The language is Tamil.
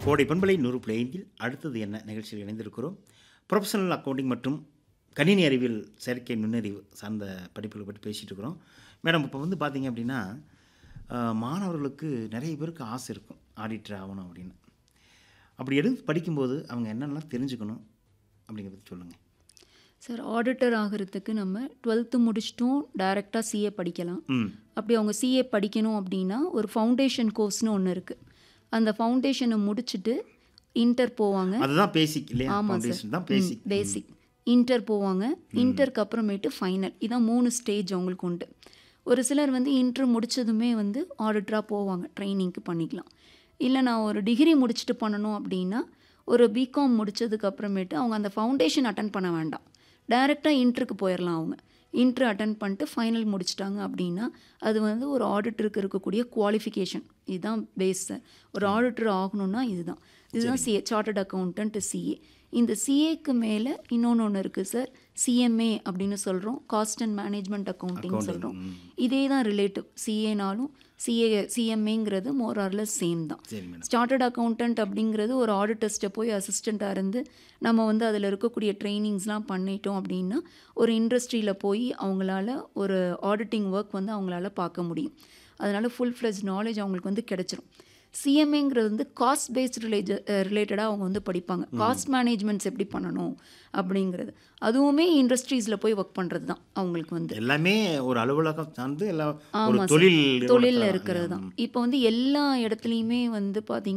கோடை பண்பலை நூறு பிளேயில் அடுத்தது என்ன நிகழ்ச்சியில் இணைந்திருக்கிறோம் ப்ரொஃபஷனல் அக்கவுண்டிங் மற்றும் கணினி அறிவியல் செயற்கை நுண்ணறிவு சார்ந்த படிப்புகளை பற்றி பேசிகிட்டு இருக்கிறோம் மேடம் இப்போ வந்து பார்த்தீங்க அப்படின்னா அஹ், மாணவர்களுக்கு நிறைய பேருக்கு ஆசை இருக்கும் ஆடிட்டர் ஆகணும் அப்படின்னு அப்படி எடுத்து படிக்கும்போது அவங்க என்னென்னலாம் தெரிஞ்சுக்கணும் அப்படிங்கிறத பற்றி சொல்லுங்கள் சார் ஆடிட்டர் ஆகிறதுக்கு நம்ம டுவெல்த்து முடிச்சிட்டும் டைரெக்டாக சிஏ படிக்கலாம் ம் அப்படி அவங்க சிஏ படிக்கணும் அப்படின்னா ஒரு ஃபவுண்டேஷன் கோர்ஸ்னு ஒன்று இருக்குது அந்த ஃபவுண்டேஷனை முடிச்சுட்டு இன்டர் போவாங்க அதுதான் பேசிக் இல்லையா ஆமாம் ஃபவுண்டேஷன் தான் சார் பேசிக் பேசிக் இன்டர் போவாங்க இன்டருக்கு அப்புறமேட்டு ஃபைனல் இதான் மூணு ஸ்டேஜ் அவங்களுக்கு உண்டு ஒரு சிலர் வந்து இன்டர் முடிச்சதுமே வந்து ஆடிட்டராக போவாங்க ட்ரைனிங்க்கு பண்ணிக்கலாம் இல்லை நான் ஒரு டிகிரி முடிச்சுட்டு பண்ணணும் அப்படின்னா ஒரு பிகாம் முடிச்சதுக்கு அப்புறமேட்டு அவங்க அந்த ஃபவுண்டேஷன் அட்டன் பண்ண வேண்டாம் டைரெக்டாக இன்டருக்கு போயிடலாம் அவங்க இன்ட்ரு அட்டன் பண்ணிட்டு ஃபைனல் முடிச்சிட்டாங்க அப்படின்னா அது வந்து ஒரு ஆடிட்டருக்கு இருக்கக்கூடிய குவாலிஃபிகேஷன் இதுதான் பேஸ் ஒரு ஆடிட்டர் ஆகணும்னா இதுதான் இதுதான் சிஏ சார்ட்டர்ட் அக்கௌண்டன்ட் சிஏ இந்த சிஏக்கு மேலே இன்னொன்று ஒன்று இருக்குது சார் சிஎம்ஏ அப்படின்னு சொல்கிறோம் காஸ்ட் அண்ட் மேனேஜ்மெண்ட் அக்கௌண்டிங் சொல்கிறோம் இதே தான் ரிலேட்டிவ் சிஏனாலும் சிஏ சிஎம்ஏங்கிறது மோர் ஆர்லெஸ் சேம் தான் சரி மேடம் சார்ட்டர்ட் அக்கௌண்டன்ட் அப்படிங்கிறது ஒரு ஆடிட்டர்ஸ்ட்டை போய் அசிஸ்டண்ட்டாக இருந்து நம்ம வந்து அதில் இருக்கக்கூடிய ட்ரைனிங்ஸ்லாம் பண்ணிட்டோம் அப்படின்னா ஒரு இண்டஸ்ட்ரியில் போய் அவங்களால ஒரு ஆடிட்டிங் ஒர்க் வந்து அவங்களால பார்க்க முடியும் அதனால் ஃபுல் ஃப்ளெஜ் நாலேஜ் அவங்களுக்கு வந்து கிடைச்சிரும் சிஎம்ஏங்கிறது வந்து காஸ்ட் பேஸ்ட் ரிலேஜ ரிலேட்டடாக அவங்க வந்து படிப்பாங்க காஸ்ட் மேனேஜ்மெண்ட்ஸ் எப்படி பண்ணணும் அப்படிங்கிறது அதுவுமே இண்டஸ்ட்ரீஸில் போய் ஒர்க் பண்ணுறது தான் அவங்களுக்கு வந்து எல்லாமே ஒரு அலுவலகம் சார்ந்து எல்லாம் ஒரு ஆமாம் சார் தொழில் தொழிலில் நிறுவனத்துல- இருக்கிறது தான் இப்போ வந்து எல்லா இடத்துலையுமே வந்து பார்த்தீங்க